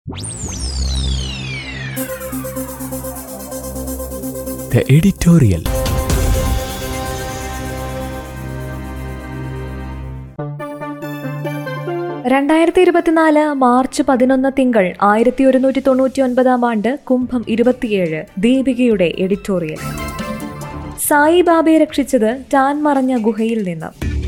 The editorial. രണ്ടായിരത്തി ഇരുപത്തിനാല് March പതിനൊന്ന് തിങ്കൾ ആയിരത്തി ഒരുന്നൂറ്റി തൊണ്ണൂറ്റി ഒൻപതാം ആണ്ട് കുംഭം ഇരുപത്തിയേഴ് ദീപികയുടെ എഡിറ്റോറിയൽ സായിബാബയെ രക്ഷിച്ചത് ടാൻ മറഞ്ഞ ഗുഹയിൽ നിന്ന്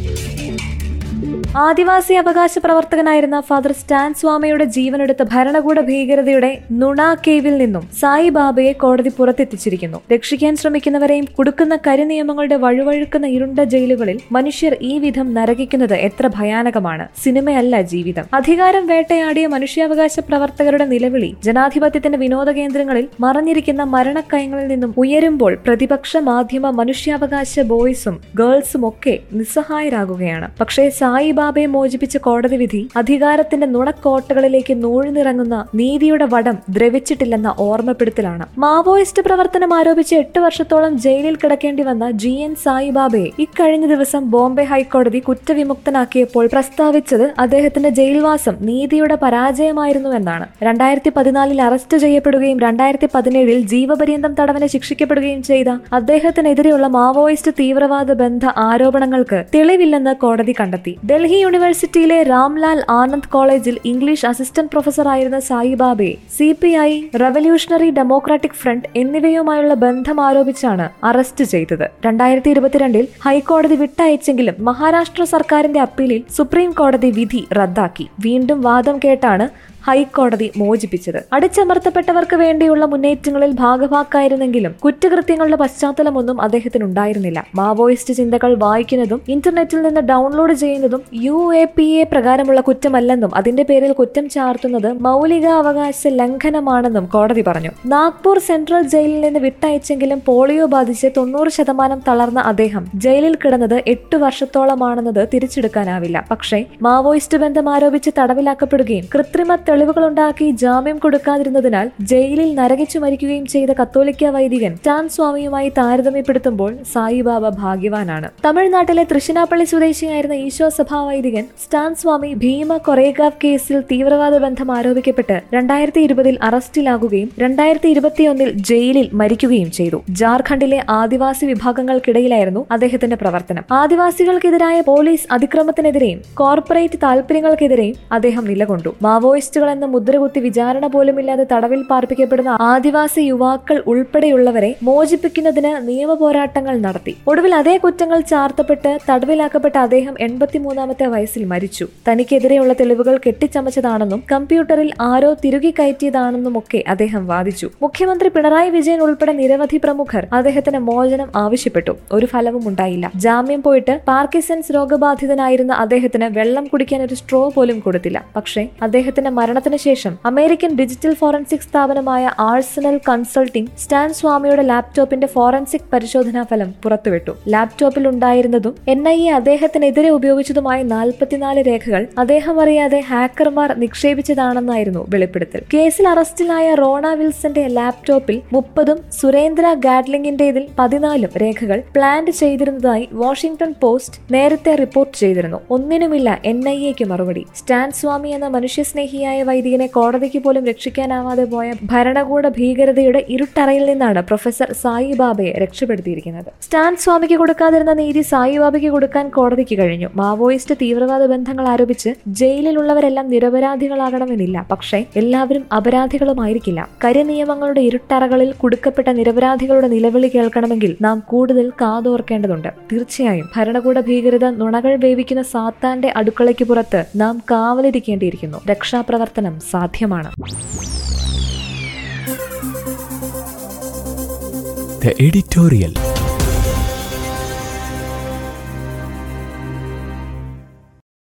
ആദിവാസി അവകാശ പ്രവർത്തകനായിരുന്ന ഫാദർ സ്റ്റാൻ സ്വാമിയുടെ ജീവനെടുത്ത ഭരണകൂട ഭീകരതയുടെ നുണ കേവിൽ നിന്നും സായിബാബയെ കോടതി പുറത്തെത്തിച്ചിരിക്കുന്നു രക്ഷിക്കാൻ ശ്രമിക്കുന്നവരെയും കുടുക്കുന്ന കരിനിയമങ്ങളുടെ വഴുവഴുക്കുന്ന ഇരുണ്ട ജയിലുകളിൽ മനുഷ്യർ ഈ വിധം നരകിക്കുന്നത് എത്ര ഭയാനകമാണ് സിനിമയല്ല ജീവിതം അധികാരം വേട്ടയാടിയ മനുഷ്യാവകാശ പ്രവർത്തകരുടെ നിലവിളി ജനാധിപത്യത്തിന്റെ വിനോദ കേന്ദ്രങ്ങളിൽ മറഞ്ഞിരിക്കുന്ന മരണക്കയങ്ങളിൽ നിന്നും ഉയരുമ്പോൾ പ്രതിപക്ഷ മാധ്യമ മനുഷ്യാവകാശ ബോയ്സും ഗേൾസും ഒക്കെ നിസ്സഹായരാകുകയാണ് പക്ഷേ സായിബാബയെ മോചിപ്പിച്ച കോടതി വിധി അധികാരത്തിന്റെ നുണക്കോട്ടകളിലേക്ക് നൂഴ്ന്നിറങ്ങുന്ന നീതിയുടെ വടം ദ്രവിച്ചിട്ടില്ലെന്ന ഓർമ്മപ്പെടുത്തലാണ് മാവോയിസ്റ്റ് പ്രവർത്തനം ആരോപിച്ച് എട്ട് വർഷത്തോളം ജയിലിൽ കിടക്കേണ്ടി വന്ന ജി എൻ സായിബാബയെ ഇക്കഴിഞ്ഞ ദിവസം ബോംബെ ഹൈക്കോടതി കുറ്റവിമുക്തനാക്കിയപ്പോൾ പ്രസ്താവിച്ചത് അദ്ദേഹത്തിന്റെ ജയിൽവാസം നീതിയുടെ പരാജയമായിരുന്നുവെന്നാണ് രണ്ടായിരത്തി പതിനാലിൽ അറസ്റ്റ് ചെയ്യപ്പെടുകയും രണ്ടായിരത്തി പതിനേഴിൽ ജീവപര്യന്തം തടവിന് ശിക്ഷിക്കപ്പെടുകയും ചെയ്ത അദ്ദേഹത്തിനെതിരെയുള്ള മാവോയിസ്റ്റ് തീവ്രവാദ ബന്ധ ആരോപണങ്ങൾക്ക് തെളിവില്ലെന്ന് കോടതി കണ്ടെത്തി ഡൽഹി യൂണിവേഴ്സിറ്റിയിലെ രാംലാൽ ആനന്ദ് കോളേജിൽ ഇംഗ്ലീഷ് അസിസ്റ്റന്റ് പ്രൊഫസർ ആയിരുന്ന സായിബാബയെ C P I revolutionary democratic front എന്നിവയുമായുള്ള ബന്ധം ആരോപിച്ചാണ് അറസ്റ്റ് ചെയ്തത് രണ്ടായിരത്തി ഇരുപത്തിരണ്ടിൽ ഹൈക്കോടതി വിട്ടയച്ചെങ്കിലും മഹാരാഷ്ട്ര സർക്കാരിന്റെ അപ്പീലിൽ സുപ്രീം കോടതി വിധി റദ്ദാക്കി വീണ്ടും വാദം കേട്ടാണ് ഹൈക്കോടതി മോചിപ്പിച്ചത് അടിച്ചമർത്തപ്പെട്ടവർക്ക് വേണ്ടിയുള്ള മുന്നേറ്റങ്ങളിൽ ഭാഗഭാക്കായിരുന്നെങ്കിലും കുറ്റകൃത്യങ്ങളുടെ പശ്ചാത്തലമൊന്നും അദ്ദേഹത്തിന് ഉണ്ടായിരുന്നില്ല മാവോയിസ്റ്റ് ചിന്തകൾ വായിക്കുന്നതും ഇന്റർനെറ്റിൽ നിന്ന് ഡൗൺലോഡ് ചെയ്യുന്നതും യു എ പി എ പ്രകാരമുള്ള കുറ്റമല്ലെന്നും അതിന്റെ പേരിൽ കുറ്റം ചാർത്തുന്നത് മൗലികാവകാശ ലംഘനമാണെന്നും കോടതി പറഞ്ഞു നാഗ്പൂർ സെൻട്രൽ ജയിലിൽ നിന്ന് വിട്ടയച്ചെങ്കിലും പോളിയോ ബാധിച്ച് തൊണ്ണൂറ് ശതമാനം തളർന്ന അദ്ദേഹം ജയിലിൽ കിടന്നത് എട്ട് വർഷത്തോളമാണെന്നത് തിരിച്ചെടുക്കാനാവില്ല പക്ഷേ മാവോയിസ്റ്റ് ബന്ധം ആരോപിച്ച് തടവിലാക്കപ്പെടുകയും കൃത്രിമ തെളിവുകളുണ്ടാക്കി ജാമ്യം കൊടുക്കാതിരുന്നതിനാൽ ജയിലിൽ നരകിച്ചു മരിക്കുകയും ചെയ്ത കത്തോലിക്ക വൈദികൻ ടാൻ സ്വാമിയുമായി താരതമ്യപ്പെടുത്തുമ്പോൾ സായിബാബ ഭാഗ്യവാനാണ് തമിഴ്നാട്ടിലെ തൃശ്ശിനാപ്പള്ളി സ്വദേശിയായിരുന്ന ഈശോ സഭാ വൈദികൻ സ്റ്റാൻ സ്വാമി ഭീമ കൊറേഗാവ് കേസിൽ തീവ്രവാദ ബന്ധം ആരോപിക്കപ്പെട്ട് രണ്ടായിരത്തി ഇരുപതിൽ അറസ്റ്റിലാകുകയും രണ്ടായിരത്തി ഇരുപത്തിയൊന്നിൽ ജയിലിൽ മരിക്കുകയും ചെയ്തു ജാർഖണ്ഡിലെ ആദിവാസി വിഭാഗങ്ങൾക്കിടയിലായിരുന്നു അദ്ദേഹത്തിന്റെ പ്രവർത്തനം ആദിവാസികൾക്കെതിരായ പോലീസ് അതിക്രമത്തിനെതിരെയും കോർപ്പറേറ്റ് താൽപര്യങ്ങൾക്കെതിരെയും അദ്ദേഹം നിലകൊണ്ടു മാവോയിസ്റ്റുകൾ എന്ന മുദ്രകുത്തി വിചാരണ പോലുമില്ലാതെ തടവിൽ പാർപ്പിക്കപ്പെടുന്ന ആദിവാസി യുവാക്കൾ ഉൾപ്പെടെയുള്ളവരെ മോചിപ്പിക്കുന്നതിന് നിയമ പോരാട്ടങ്ങൾ നടത്തി ഒടുവിൽ അതേ കുറ്റങ്ങൾ ചാർത്തപ്പെട്ട് തടവിലാക്കപ്പെട്ട അദ്ദേഹം എൺപത്തിമൂന്നാമത്തെ വയസ്സിൽ മരിച്ചു തനിക്കെതിരെയുള്ള തെളിവുകൾ കെട്ടിച്ചമച്ചതാണെന്നും കമ്പ്യൂട്ടറിൽ ആരോ തിരുകി കയറ്റിയതാണെന്നുമൊക്കെ അദ്ദേഹം വാദിച്ചു മുഖ്യമന്ത്രി പിണറായി വിജയൻ ഉൾപ്പെടെ നിരവധി പ്രമുഖർ അദ്ദേഹത്തിന് മോചനം ആവശ്യപ്പെട്ടു ഒരു ഫലവും ഉണ്ടായില്ല ജാമ്യം പോയിട്ട് പാർക്കിസൺസ് രോഗബാധിതനായിരുന്ന അദ്ദേഹത്തിന് വെള്ളം കുടിക്കാൻ ഒരു സ്ട്രോ പോലും കൊടുത്തില്ല പക്ഷേ അദ്ദേഹത്തിന്റെ മരണത്തിന് ശേഷം അമേരിക്കൻ ഡിജിറ്റൽ ഫോറൻസിക് സ്ഥാപനമായ ആഴ്സണൽ കൺസൾട്ടിംഗ് സ്റ്റാൻ സ്വാമിയുടെ ലാപ്ടോപ്പിന്റെ ഫോറൻസിക് പരിശോധനാ ഫലം പുറത്തുവിട്ടു ലാപ്ടോപ്പിൽ ഉണ്ടായിരുന്നതും എൻ ഐ എ അദ്ദേഹത്തിനെതിരെ ഉപയോഗിച്ചതുമായ നാൽപ്പത്തിനാല് രേഖകൾ അദ്ദേഹം അറിയാതെ ഹാക്കർമാർ നിക്ഷേപിച്ചതാണെന്നായിരുന്നു വെളിപ്പെടുത്തൽ കേസിൽ അറസ്റ്റിലായ റോണ വിൽസന്റെ ലാപ്ടോപ്പിൽ മുപ്പതും സുരേന്ദ്ര ഗാഡ്ലിംഗിന്റേതിൽ പതിനാലും രേഖകൾ പ്ലാന്റ് ചെയ്തിരുന്നതായി വാഷിംഗ്ടൺ പോസ്റ്റ് നേരത്തെ റിപ്പോർട്ട് ചെയ്തിരുന്നു ഒന്നിനുമില്ല എൻ ഐ എക്ക് മറുപടി സ്റ്റാൻ സ്വാമി എന്ന മനുഷ്യസ്നേഹിയായ വൈദികനെ കോടതിക്ക് പോലും രക്ഷിക്കാനാവാതെ പോയ ഭരണകൂട ഭീകരതയുടെ ഇരുട്ടറയിൽ നിന്നാണ് പ്രൊഫസർ സായിബാബയെ രക്ഷപ്പെടുത്തിയിരിക്കുന്നത് സ്റ്റാൻ സ്വാമിക്ക് കൊടുക്കാതിരുന്ന നീതി സായിബാബയ്ക്ക് കൊടുക്കാൻ കോടതിക്ക് കഴിഞ്ഞു മാവോയിസ്റ്റ് തീവ്രവാദ ബന്ധങ്ങൾ ആരോപിച്ച് ജയിലിലുള്ളവരെല്ലാം നിരപരാധികളാകണമെന്നില്ല പക്ഷേ എല്ലാവരും അപരാധികളുമായിരിക്കില്ല കരിനിയമങ്ങളുടെ ഇരുട്ടറകളിൽ കുടുക്കപ്പെട്ട നിരപരാധികളുടെ നിലവിളി കേൾക്കണമെങ്കിൽ നാം കൂടുതൽ കാതോർക്കേണ്ടതുണ്ട് തീർച്ചയായും ഭരണകൂട ഭീകരത നുണകൾ വേവിക്കുന്ന സാത്താന്റെ അടുക്കളയ്ക്ക് പുറത്ത് നാം കാവലിരിക്കേണ്ടിയിരിക്കുന്നു രക്ഷാപ്രവർത്തനം സാധ്യമാണ് The editorial.